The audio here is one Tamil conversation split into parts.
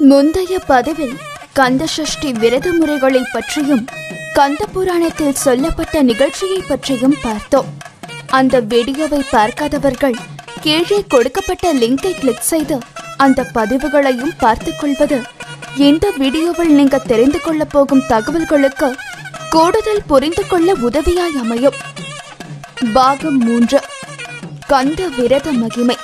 முந்தைய பதிவில் கந்தசஷ்டி விரத முறைகளை பற்றியும் கந்த புராணத்தில் சொல்லப்பட்ட நிகழ்ச்சியை பற்றியும் பார்த்தோம் அந்த வீடியோவை பார்க்காதவர்கள் கீழே கொடுக்கப்பட்ட லிங்கை கிளிக் செய்து அந்த பதிவுகளையும் பார்த்துக் கொள்வது இந்த வீடியோவில் நீங்க தெரிந்து கொள்ள போகும் தகவல்களுக்கு கூடுதல் புரிந்து கொள்ள உதவியாய் அமையும் பாகம் மூன்று கந்த விரத மகிமை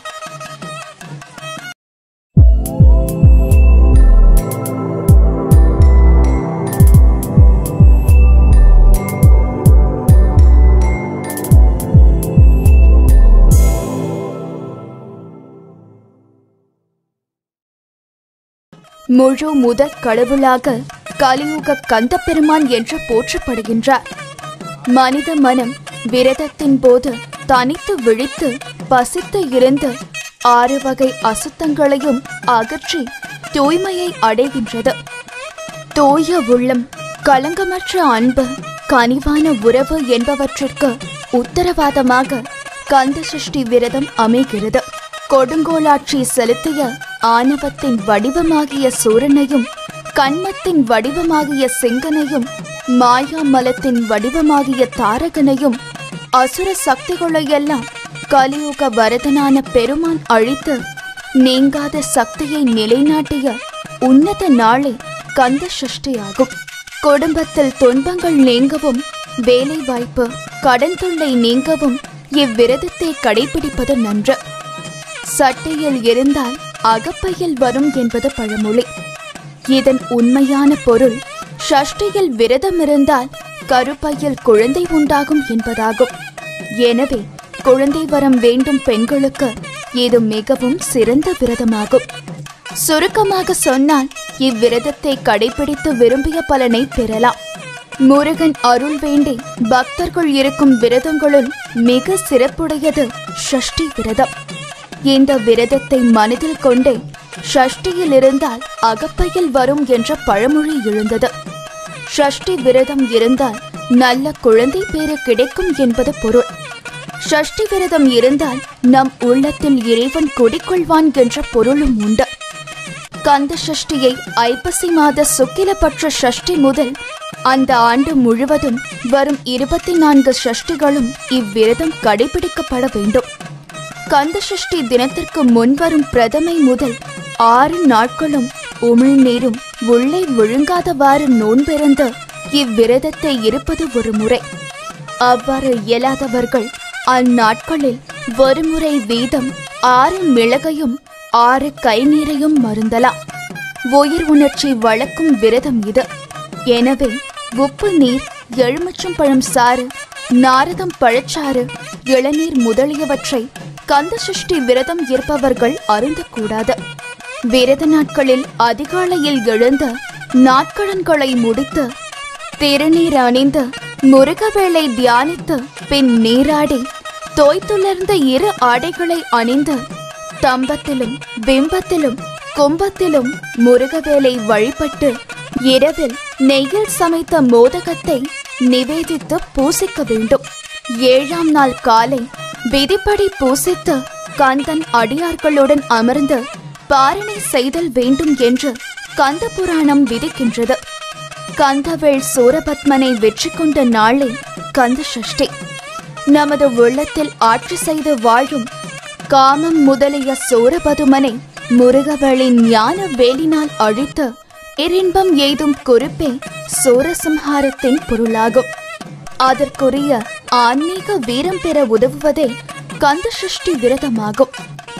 முழு முதற் கடவுளாக கலியுக கந்த பெருமான் என்று போற்றப்படுகின்றார் மனித மனம் விரதத்தின் போது தனித்து விழித்து பசித்து இருந்து ஆறு வகை அசுத்தங்களையும் அகற்றி தூய்மையை அடைகின்றது தூய உள்ளம் களங்கமற்ற அன்பு கனிவான உறவு என்பவற்றிற்கு உத்தரவாதமாக கந்த சஷ்டி விரதம் அமைகிறது கொடுங்கோலாட்சி செலுத்திய ஆணவத்தின் வடிவமாகிய சூரனையும் கண்மத்தின் வடிவமாகிய செங்கனையும் மாயாமலத்தின் வடிவமாகிய தாரகனையும் அசுர சக்திகளையெல்லாம் கலியுக வரதனான பெருமான் அழித்து நீங்காத சக்தியை நிலைநாட்டிய உன்னத நாளே கந்த சஷ்டியாகும் குடும்பத்தில் துன்பங்கள் நீங்கவும் வேலை வாய்ப்பு கடன் தொல்லை நீங்கவும் இவ்விரதத்தை கடைபிடிப்பது நன்று சட்டையில் இருந்தால் அகப்பையில் வரும் என்பது பழமொழி இதன் உண்மையான பொருள் ஷஷ்டியில் விரதம் இருந்தால் கருப்பையில் குழந்தை உண்டாகும் என்பதாகும் எனவே குழந்தை வரம் வேண்டும் பெண்களுக்கு இது மிகவும் சிறந்த விரதமாகும் சுருக்கமாக சொன்னால் இவ்விரதத்தை கடைபிடித்து விரும்பிய பலனை பெறலாம் முருகன் அருள் வேண்டி பக்தர்கள் இருக்கும் விரதங்களுள் மிக சிறப்புடையது ஷஷ்டி விரதம் இந்த விரதத்தை மனதில் கொண்டே ஷஷ்டியில் இருந்தால் அகப்பையில் வரும் என்ற பழமொழி எழுந்தது ஷஷ்டி விரதம் இருந்தால் நல்ல குழந்தை பேறு கிடைக்கும் என்பது பொருள் ஷஷ்டி விரதம் இருந்தால் நம் உள்ளத்தில் இறைவன் குடிக்கொள்வான் என்ற பொருளும் உண்டு கந்த சஷ்டியை ஐப்பசி மாத சுக்கிலபட்ச ஷஷ்டி முதல் அந்த ஆண்டு முழுவதும் வரும் இருபத்தி நான்கு ஷஷ்டிகளும் இவ்விரதம் கடைபிடிக்கப்பட வேண்டும் கந்த சஷ்டி தினத்திற்கு முன்வரும் பிரதமை முதல் ஆறு நாட்களும் உமிழ்நீரும் உள்ளே விழுங்காதவாறு நோன்பிறந்து இவ்விரதத்தை இருப்பது ஒரு முறை அவ்வாறு இயலாதவர்கள் அந்நாட்களில் ஒரு முறை வீதம் ஆறு மிளகையும் ஆறு கை நீரையும் மருந்தலாம் உயிர் உணர்ச்சி வளர்க்கும் விரதம் இது எனவே உப்பு நீர் எலுமிச்சம் பழம் சாறு நாரதம் பழச்சாறு இளநீர் முதலியவற்றை கந்த சஷ்டி விரதம் இருப்பவர்கள் அருந்தக்கூடாது விரத நாட்களில் அதிகாலையில் எழுந்து நாட்கடன்களை முடித்து திருநீர் அணிந்து முருகவேளை தியானித்து பின் நீராடி தோய்த்துலர்ந்த இரு ஆடைகளை அணிந்து தம்பத்திலும் பிம்பத்திலும் கும்பத்திலும் முருகவேலை வழிபட்டு இரவில் நெய்யில் சமைத்த மோதகத்தை நிவேதித்து பூசிக்க வேண்டும் ஏழாம் நாள் காலை விதிப்படி பூசித்து கந்தன் அடியார்களுடன் அமர்ந்து பாரணை செய்தல் வேண்டும் என்று கந்த புராணம் விதிக்கின்றது கந்தவேள் சூரபத்மனை வெற்றி கொண்ட நாளே கந்த சஷ்டி நமது உள்ளத்தில் ஆட்சி செய்து வாழும் காமம் முதலிய சூரபதுமனை முருகவளின் ஞான வேலினால் அழித்து இரின்பம் எய்தும் குறிப்பே சூரசம்ஹாரத்தின் பொருளாகும் அதற்குரிய ஆன்மீக வீரம் பெற உதவுவதே கந்த சஷ்டி விரதமாகும்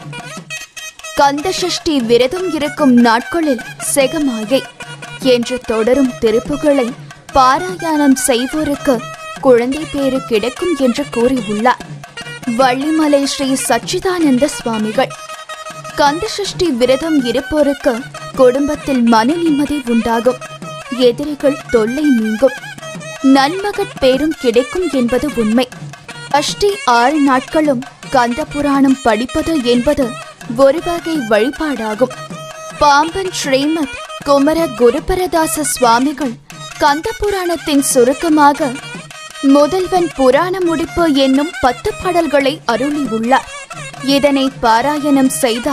கந்த சஷ்டி விரதம் இருக்கும் நாட்களில் செகமாயை என்று தொடரும் திருப்புகளை பாராயணம் செய்வோருக்கு குழந்தை பேறு கிடைக்கும் என்று கூறியுள்ளார் வள்ளிமலை ஸ்ரீ சச்சிதானந்த சுவாமிகள் கந்த சஷ்டி விரதம் இருப்போருக்கு குடும்பத்தில் மன நிம்மதி உண்டாகும் எதிரிகள் தொல்லை நீங்கும் நன்மகட் பேரும் கிடைக்கும் என்பது உண்மை அஷ்டி ஆறு நாட்களும் கந்த புராணம் படிப்பது என்பது ஒரு வகை வழிபாடாகும் பாம்பன் ஸ்ரீமத் குமர குருபரதாச சுவாமிகள் கந்த புராணத்தின் சுருக்கமாக முதல்வன் புராண முடிப்பு என்னும் பத்து பாடல்களை அருளியுள்ளார் இதனை பாராயணம் செய்தால்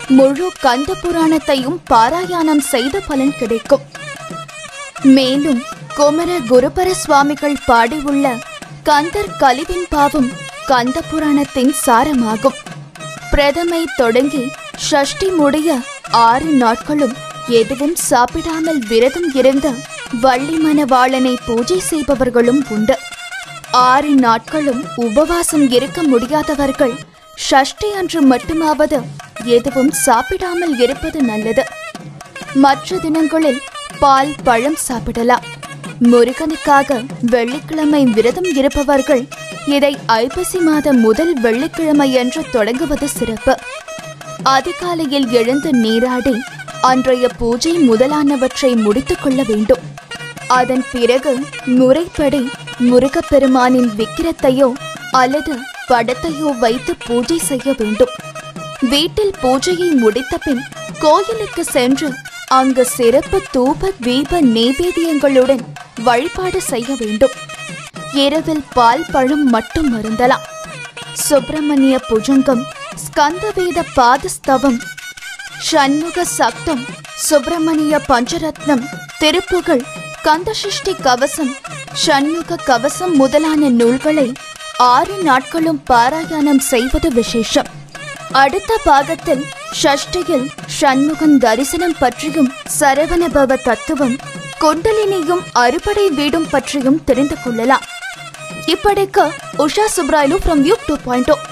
முழு கந்த புராணத்தையும் பாராயணம் செய்த பலன் கிடைக்கும் மேலும் குமர குருபர சுவாமிகள் பாடியுள்ள கந்தர் கலிவின் பாவம் கந்த புராணத்தின் சாரமாகும் பிரதமை தொடங்கி ஷஷ்டி முடிய ஆறு நாட்களும் எதுவும் சாப்பிடாமல் விரதம் இருந்த வள்ளி மணவாளனை பூஜை செய்பவர்களும் உண்டு ஆறு நாட்களும் உபவாசம் இருக்க முடியாதவர்கள் ஷஷ்டி அன்று மட்டுமாவது எதுவும் சாப்பிடாமல் இருப்பது நல்லது மற்ற தினங்களில் பால் பழம் சாப்பிடலாம் முருகனுக்காக வெள்ளிக்கிழமை விரதம் இருப்பவர்கள் இதை ஐப்பசி மாத முதல் வெள்ளிக்கிழமை என்று தொடங்குவது சிறப்பு அதிகாலையில் எழுந்து நீராடி அன்றைய பூஜை முதலானவற்றை முடித்துக் கொள்ள வேண்டும் அதன் பிறகு முறைப்படி முருகப்பெருமானின் விக்கிரத்தையோ அல்லது படத்தையோ வைத்து பூஜை செய்ய வேண்டும் வீட்டில் பூஜையை முடித்த பின் கோயிலுக்கு சென்று அங்கு சிறப்பு தூப தீப நெய்வேத்தியங்களுடன் வழிபாடு செய்ய வேண்டும் இரவில் பால் பழம் மட்டும் மருந்தலாம் சுப்பிரமணிய புஜங்கம் ஸ்கந்தவேத பாதஸ்தவம் ஷண்முக சக்தம் சுப்பிரமணிய பஞ்சரத்னம் திருப்புகழ் கந்தசஷ்டி கவசம் ஷண்முக கவசம் முதலான நூல்களை ஆறு நாட்களும் பாராயணம் செய்வது விசேஷம் அடுத்த பாகத்தில் ஷஷ்டியில் ஷண்முகன் தரிசனம் பற்றியும் சரவணபவ தத்துவம் குண்டலினியும் அறுபடை வீடும் பற்றியும் தெரிந்து கொள்ளலாம் இப்படிக்கு Usha Subrayalu from U two point